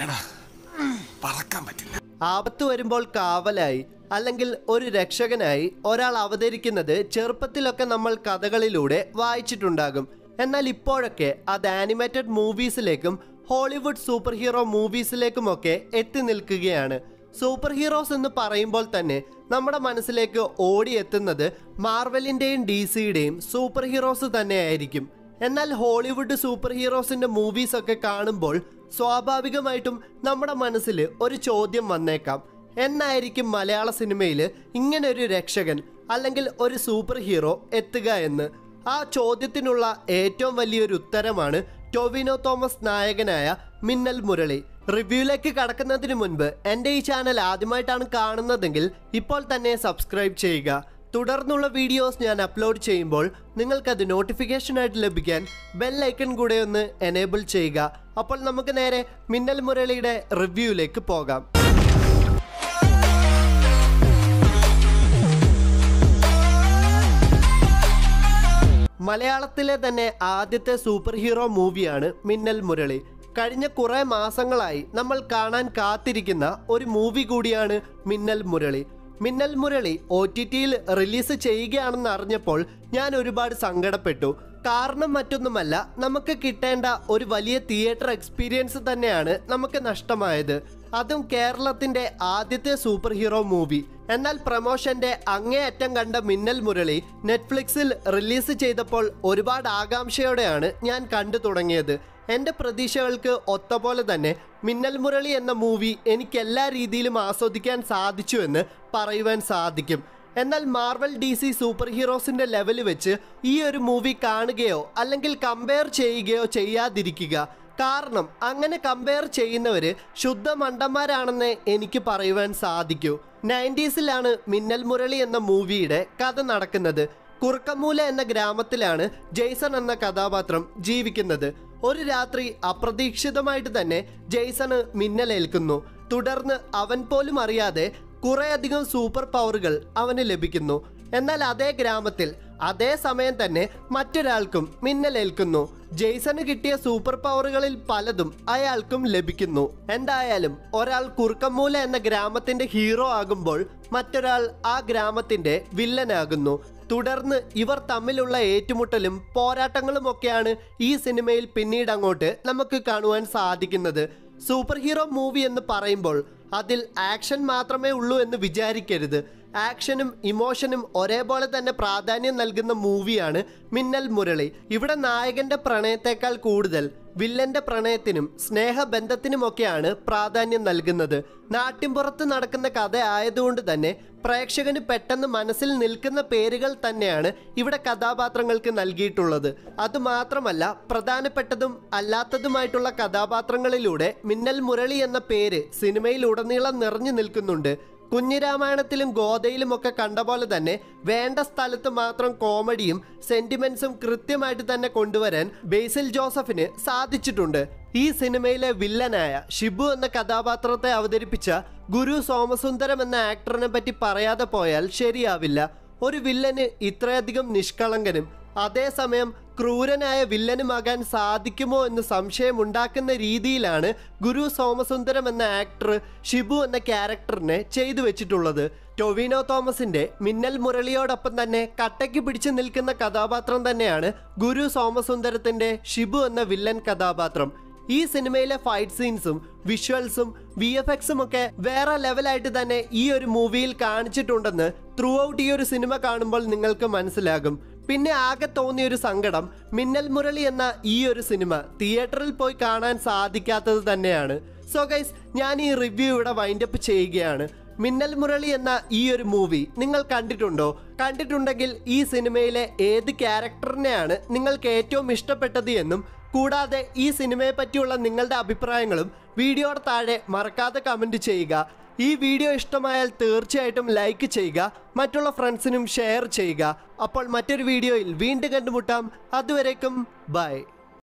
എടാ പറക്കാൻ പറ്റില്ല ആപത്ത് വരുമ്പോൾ കാവലായി അല്ലെങ്കിൽ ഒരു രക്ഷകനായി ഒരാൾ അവതരിക്കുന്നത് ചെറുപ്പത്തിലൊക്കെ നമ്മൾ കഥകളിലൂടെ വായിച്ചിട്ടുണ്ടാകും എന്നാൽ ഇപ്പോഴൊക്കെ അത് ആനിമേറ്റഡ് മൂവീസിലേക്കും ഹോളിവുഡ് സൂപ്പർ ഹീറോ മൂവീസിലേക്കുമൊക്കെ എത്തി നിൽക്കുകയാണ് സൂപ്പർ ഹീറോസ് എന്ന് പറയുമ്പോൾ തന്നെ നമ്മുടെ മനസ്സിലേക്ക് ഓടിയെത്തുന്നത് മാർവലിൻ്റെയും ഡി സിയുടെയും സൂപ്പർ ഹീറോസ് തന്നെയായിരിക്കും എന്നാൽ ഹോളിവുഡ് സൂപ്പർ ഹീറോസിന്റെ മൂവീസ് ഒക്കെ കാണുമ്പോൾ സ്വാഭാവികമായിട്ടും നമ്മുടെ മനസ്സിൽ ഒരു ചോദ്യം വന്നേക്കാം എന്നായിരിക്കും മലയാള സിനിമയിൽ ഇങ്ങനെ ഒരു രക്ഷകൻ അല്ലെങ്കിൽ ഒരു സൂപ്പർ ഹീറോ എത്തുക എന്ന് ആ ചോദ്യത്തിനുള്ള ഏറ്റവും വലിയൊരു ഉത്തരമാണ് ടൊവിനോ തോമസ് നായകനായ മിന്നൽ മുരളി റിവ്യൂയിലേക്ക് കടക്കുന്നതിന് മുൻപ് എൻ്റെ ഈ ചാനൽ ആദ്യമായിട്ടാണ് കാണുന്നതെങ്കിൽ ഇപ്പോൾ തന്നെ സബ്സ്ക്രൈബ് ചെയ്യുക തുടർന്നുള്ള വീഡിയോസ് ഞാൻ അപ്ലോഡ് ചെയ്യുമ്പോൾ നിങ്ങൾക്കത് നോട്ടിഫിക്കേഷനായിട്ട് ലഭിക്കാൻ ബെൽ ഐക്കൺ കൂടെ ഒന്ന് എനേബിൾ ചെയ്യുക അപ്പോൾ നമുക്ക് നേരെ മിന്നൽ മുരളിയുടെ റിവ്യൂയിലേക്ക് പോകാം മലയാളത്തിലെ തന്നെ ആദ്യത്തെ സൂപ്പർ ഹീറോ മൂവിയാണ് മിന്നൽ മുരളി കഴിഞ്ഞ കുറേ മാസങ്ങളായി നമ്മൾ കാണാൻ കാത്തിരിക്കുന്ന ഒരു മൂവി കൂടിയാണ് മിന്നൽ മുരളി മിന്നൽ മുരളി ഒ ടി ടിയിൽ റിലീസ് ചെയ്യുകയാണെന്ന് അറിഞ്ഞപ്പോൾ ഞാൻ ഒരുപാട് സങ്കടപ്പെട്ടു കാരണം മറ്റൊന്നുമല്ല നമുക്ക് കിട്ടേണ്ട ഒരു വലിയ തിയേറ്റർ എക്സ്പീരിയൻസ് തന്നെയാണ് നമുക്ക് നഷ്ടമായത് അതും കേരളത്തിന്റെ ആദ്യത്തെ സൂപ്പർ ഹീറോ മൂവി എന്നാൽ പ്രമോഷന്റെ അങ്ങേയറ്റം കണ്ട മിന്നൽ മുരളി നെറ്റ്ഫ്ലിക്സിൽ റിലീസ് ചെയ്തപ്പോൾ ഒരുപാട് ആകാംക്ഷയോടെയാണ് ഞാൻ കണ്ടു തുടങ്ങിയത് എൻ്റെ പ്രതീക്ഷകൾക്ക് ഒത്ത പോലെ തന്നെ മിന്നൽ മുരളി എന്ന മൂവി എനിക്ക് എല്ലാ രീതിയിലും ആസ്വദിക്കാൻ സാധിച്ചു എന്ന് പറയുവാൻ സാധിക്കും എന്നാൽ മാർവൽ ഡി സി സൂപ്പർ ഹീറോസിന്റെ ലെവൽ വെച്ച് ഈ ഒരു മൂവി കാണുകയോ അല്ലെങ്കിൽ കമ്പയർ ചെയ്യുകയോ ചെയ്യാതിരിക്കുക കാരണം അങ്ങനെ കമ്പയർ ചെയ്യുന്നവര് ശുദ്ധ മണ്ടന്മാരാണെന്ന് എനിക്ക് പറയുവാൻ സാധിക്കൂ നയൻറ്റീസിലാണ് മിന്നൽ മുരളി എന്ന മൂവിയുടെ കഥ നടക്കുന്നത് കുറുക്കമൂല എന്ന ഗ്രാമത്തിലാണ് ജെയ്സൺ എന്ന കഥാപാത്രം ജീവിക്കുന്നത് ഒരു രാത്രി അപ്രതീക്ഷിതമായിട്ട് തന്നെ ജെയ്സണ് മിന്നലേൽക്കുന്നു തുടർന്ന് അവൻ പോലും അറിയാതെ കുറേയധികം സൂപ്പർ പവറുകൾ അവന് ലഭിക്കുന്നു എന്നാൽ അതേ ഗ്രാമത്തിൽ അതേ സമയം തന്നെ മറ്റൊരാൾക്കും മിന്നലേൽക്കുന്നു ജെയ്സന് കിട്ടിയ സൂപ്പർ പവറുകളിൽ പലതും അയാൾക്കും ലഭിക്കുന്നു എന്തായാലും ഒരാൾ കുറുക്കമ്മൂല എന്ന ഗ്രാമത്തിന്റെ ഹീറോ ആകുമ്പോൾ മറ്റൊരാൾ ആ ഗ്രാമത്തിന്റെ വില്ലനാകുന്നു തുടർന്ന് ഇവർ തമ്മിലുള്ള ഏറ്റുമുട്ടലും പോരാട്ടങ്ങളും ഒക്കെയാണ് ഈ സിനിമയിൽ പിന്നീട് അങ്ങോട്ട് നമുക്ക് കാണുവാൻ സാധിക്കുന്നത് സൂപ്പർ ഹീറോ മൂവി എന്ന് പറയുമ്പോൾ അതിൽ ആക്ഷൻ മാത്രമേ ഉള്ളൂ എന്ന് വിചാരിക്കരുത് ആക്ഷനും ഇമോഷനും ഒരേപോലെ തന്നെ പ്രാധാന്യം നൽകുന്ന മൂവിയാണ് മിന്നൽ മുരളി ഇവിടെ നായകന്റെ പ്രണയത്തെക്കാൾ കൂടുതൽ വില്ലന്റെ പ്രണയത്തിനും സ്നേഹബന്ധത്തിനുമൊക്കെയാണ് പ്രാധാന്യം നൽകുന്നത് നാട്ടിൻപുറത്ത് നടക്കുന്ന കഥ ആയതുകൊണ്ട് തന്നെ പ്രേക്ഷകന് പെട്ടെന്ന് മനസ്സിൽ നിൽക്കുന്ന പേരുകൾ തന്നെയാണ് ഇവിടെ കഥാപാത്രങ്ങൾക്ക് നൽകിയിട്ടുള്ളത് അതുമാത്രമല്ല പ്രധാനപ്പെട്ടതും അല്ലാത്തതുമായിട്ടുള്ള കഥാപാത്രങ്ങളിലൂടെ മിന്നൽ മുരളി എന്ന പേര് സിനിമയിലുടനീളം നിറഞ്ഞു നിൽക്കുന്നുണ്ട് കുഞ്ഞിരാമായണത്തിലും ഗോതയിലും ഒക്കെ കണ്ട പോലെ തന്നെ വേണ്ട സ്ഥലത്ത് മാത്രം കോമഡിയും സെന്റിമെന്റ്സും കൃത്യമായിട്ട് തന്നെ കൊണ്ടുവരാൻ ബേസിൽ ജോസഫിന് സാധിച്ചിട്ടുണ്ട് ഈ സിനിമയിലെ വില്ലനായ ഷിബു എന്ന കഥാപാത്രത്തെ അവതരിപ്പിച്ച ഗുരു സോമസുന്ദരം എന്ന ആക്ടറിനെ പറ്റി പറയാതെ പോയാൽ ശരിയാവില്ല ഒരു വില്ലന് ഇത്രയധികം നിഷ്കളങ്കനും അതേസമയം ക്രൂരനായ വില്ലനുമാകാൻ സാധിക്കുമോ എന്ന് സംശയമുണ്ടാക്കുന്ന രീതിയിലാണ് ഗുരു സോമസുന്ദരം എന്ന ആക്ടർ ഷിബു എന്ന ക്യാരക്ടറിനെ ചെയ്തു വെച്ചിട്ടുള്ളത് ടൊവിനോ തോമസിന്റെ മിന്നൽ മുരളിയോടൊപ്പം തന്നെ കട്ടയ്ക്ക് പിടിച്ചു നിൽക്കുന്ന കഥാപാത്രം തന്നെയാണ് ഗുരു സോമസുന്ദരത്തിന്റെ ഷിബു എന്ന വില്ലൻ കഥാപാത്രം ഈ സിനിമയിലെ ഫൈറ്റ് സീൻസും വിഷ്വൽസും വി എഫ് എക്സും ഒക്കെ വേറെ ലെവലായിട്ട് തന്നെ ഈ ഒരു മൂവിയിൽ കാണിച്ചിട്ടുണ്ടെന്ന് ത്രൂ ഔട്ട് ഈ ഒരു സിനിമ കാണുമ്പോൾ നിങ്ങൾക്ക് മനസ്സിലാകും പിന്നെ ആകെ തോന്നിയ ഒരു സങ്കടം മിന്നൽ മുരളി എന്ന ഈ ഒരു സിനിമ തിയേറ്ററിൽ പോയി കാണാൻ സാധിക്കാത്തത് തന്നെയാണ് സോ ഗൈസ് ഞാൻ ഈ റിവ്യൂ ഇവിടെ വൈൻഡപ്പ് ചെയ്യുകയാണ് മിന്നൽ മുരളി എന്ന ഈ ഒരു മൂവി നിങ്ങൾ കണ്ടിട്ടുണ്ടോ കണ്ടിട്ടുണ്ടെങ്കിൽ ഈ സിനിമയിലെ ഏത് ക്യാരക്ടറിനെയാണ് നിങ്ങൾക്ക് ഏറ്റവും ഇഷ്ടപ്പെട്ടത് എന്നും കൂടാതെ ഈ സിനിമയെ പറ്റിയുള്ള നിങ്ങളുടെ അഭിപ്രായങ്ങളും വീഡിയോയുടെ താഴെ മറക്കാതെ കമൻറ്റ് ചെയ്യുക ഈ വീഡിയോ ഇഷ്ടമായാൽ തീർച്ചയായിട്ടും ലൈക്ക് ചെയ്യുക മറ്റുള്ള ഫ്രണ്ട്സിനും ഷെയർ ചെയ്യുക അപ്പോൾ മറ്റൊരു വീഡിയോയിൽ വീണ്ടും കണ്ടുമുട്ടാം അതുവരേക്കും ബൈ